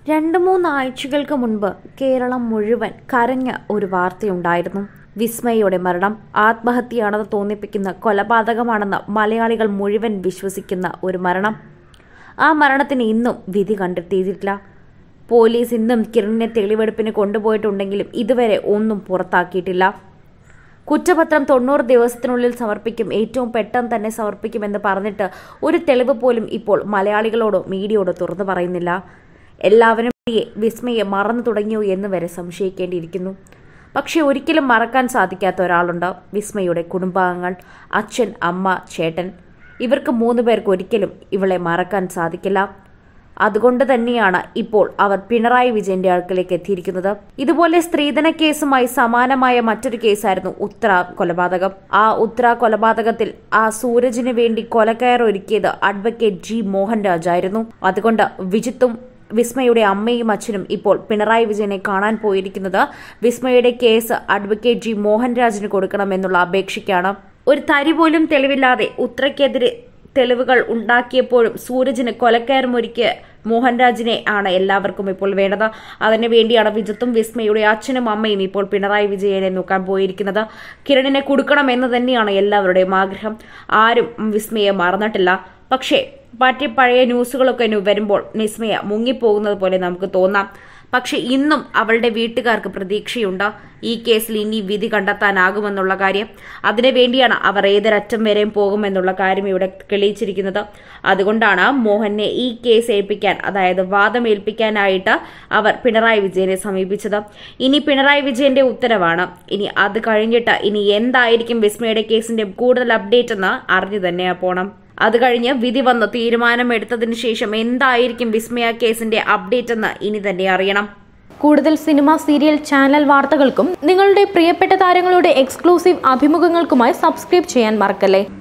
രണ്ട് മൂന്ന് ആഴ്ചകൾക്ക് മുൻപ് കേരളം മുഴുവൻ കരഞ്ഞ ഒരു വാർത്തയുണ്ടായിരുന്നു വിസ്മയയുടെ മരണം ആത്മഹത്യയാണെന്ന് തോന്നിപ്പിക്കുന്ന കൊലപാതകമാണെന്ന് മലയാളികൾ മുഴുവൻ വിശ്വസിക്കുന്ന ഒരു മരണം ആ മരണത്തിന് ഇന്നും വിധി കണ്ടെത്തിയിട്ടില്ല പോലീസ് ഇന്നും കിരണിനെ തെളിവെടുപ്പിന് കൊണ്ടുപോയിട്ടുണ്ടെങ്കിലും ഇതുവരെ ഒന്നും പുറത്താക്കിയിട്ടില്ല കുറ്റപത്രം തൊണ്ണൂറ് ദിവസത്തിനുള്ളിൽ സമർപ്പിക്കും ഏറ്റവും പെട്ടെന്ന് തന്നെ സമർപ്പിക്കുമെന്ന് പറഞ്ഞിട്ട് ഒരു തെളിവ് പോലും ഇപ്പോൾ മലയാളികളോടോ മീഡിയയോടോ തുറന്നു പറയുന്നില്ല എല്ലാവരും ഈ വിസ്മയെ മറന്നു തുടങ്ങിയോ എന്ന് വരെ സംശയിക്കേണ്ടിയിരിക്കുന്നു പക്ഷെ ഒരിക്കലും മറക്കാൻ സാധിക്കാത്ത ഒരാളുണ്ട് വിസ്മയുടെ കുടുംബാംഗങ്ങൾ അച്ഛൻ അമ്മ ചേട്ടൻ ഇവർക്ക് മൂന്ന് പേർക്ക് ഒരിക്കലും ഇവളെ മറക്കാൻ സാധിക്കില്ല അതുകൊണ്ട് തന്നെയാണ് ഇപ്പോൾ അവർ പിണറായി വിജയന്റെ അടുക്കലേക്ക് എത്തിയിരിക്കുന്നത് ഇതുപോലെ സ്ത്രീധന കേസുമായി സമാനമായ മറ്റൊരു കേസായിരുന്നു ഉത്ര കൊലപാതകം ആ ഉത്ര കൊലപാതകത്തിൽ ആ സൂരജിന് വേണ്ടി കൊലക്കയർ ഒരുക്കിയത് അഡ്വക്കേറ്റ് ജി മോഹൻരാജ് ആയിരുന്നു അതുകൊണ്ട് വിജിത്തും വിസ്മയുടെ അമ്മയും അച്ഛനും ഇപ്പോൾ പിണറായി വിജയനെ കാണാൻ പോയിരിക്കുന്നത് വിസ്മയുടെ കേസ് അഡ്വക്കേറ്റ് ജി മോഹൻരാജിന് കൊടുക്കണമെന്നുള്ള അപേക്ഷയ്ക്കാണ് ഒരു തരി പോലും തെളിവില്ലാതെ ഉത്രയ്ക്കെതിരെ തെളിവുകൾ ഉണ്ടാക്കിയപ്പോഴും സൂരജിന് കൊലക്കയറുമൊരുക്കിയ മോഹൻരാജിനെ ആണ് എല്ലാവർക്കും ഇപ്പോൾ വേണ്ടത് അതിനു വേണ്ടിയാണ് വിജിത്തും വിസ്മയുടെ അച്ഛനും അമ്മയും ഇപ്പോൾ പിണറായി വിജയനെ നോക്കാൻ പോയിരിക്കുന്നത് കിരണിനെ കൊടുക്കണം എന്ന് തന്നെയാണ് എല്ലാവരുടെയും ആഗ്രഹം ആരും വിസ്മയെ മറന്നിട്ടില്ല പക്ഷേ മറ്റേ പഴയ ന്യൂസുകളൊക്കെ വരുമ്പോൾ വിസ്മയ മുങ്ങിപ്പോകുന്നത് പോലെ നമുക്ക് തോന്നാം പക്ഷെ ഇന്നും അവളുടെ വീട്ടുകാർക്ക് പ്രതീക്ഷയുണ്ട് ഈ കേസിൽ ഇനി വിധി കണ്ടെത്താനാകുമെന്നുള്ള കാര്യം അതിനു വേണ്ടിയാണ് അവർ ഏതൊരറ്റം വരെയും പോകുമെന്നുള്ള കാര്യം ഇവിടെ തെളിയിച്ചിരിക്കുന്നത് അതുകൊണ്ടാണ് മോഹനെ ഈ കേസ് ഏൽപ്പിക്കാൻ അതായത് വാദം ഏൽപ്പിക്കാനായിട്ട് അവർ പിണറായി വിജയനെ സമീപിച്ചത് ഇനി പിണറായി വിജയന്റെ ഉത്തരവാണ് ഇനി അത് കഴിഞ്ഞിട്ട് ഇനി എന്തായിരിക്കും വിസ്മയുടെ കേസിന്റെ കൂടുതൽ അപ്ഡേറ്റ് എന്ന് അറിഞ്ഞു തന്നെ പോണം അത് കഴിഞ്ഞ് വിധി വന്ന് തീരുമാനമെടുത്തതിനു ശേഷം എന്തായിരിക്കും വിസ്മയ കേസിന്റെ അപ്ഡേറ്റ് എന്ന് ഇനി തന്നെ അറിയണം കൂടുതൽ സിനിമ സീരിയൽ ചാനൽ വാർത്തകൾക്കും നിങ്ങളുടെ പ്രിയപ്പെട്ട താരങ്ങളുടെ എക്സ്ക്ലൂസീവ് അഭിമുഖങ്ങൾക്കുമായി സബ്സ്ക്രൈബ് ചെയ്യാൻ മറക്കല്ലേ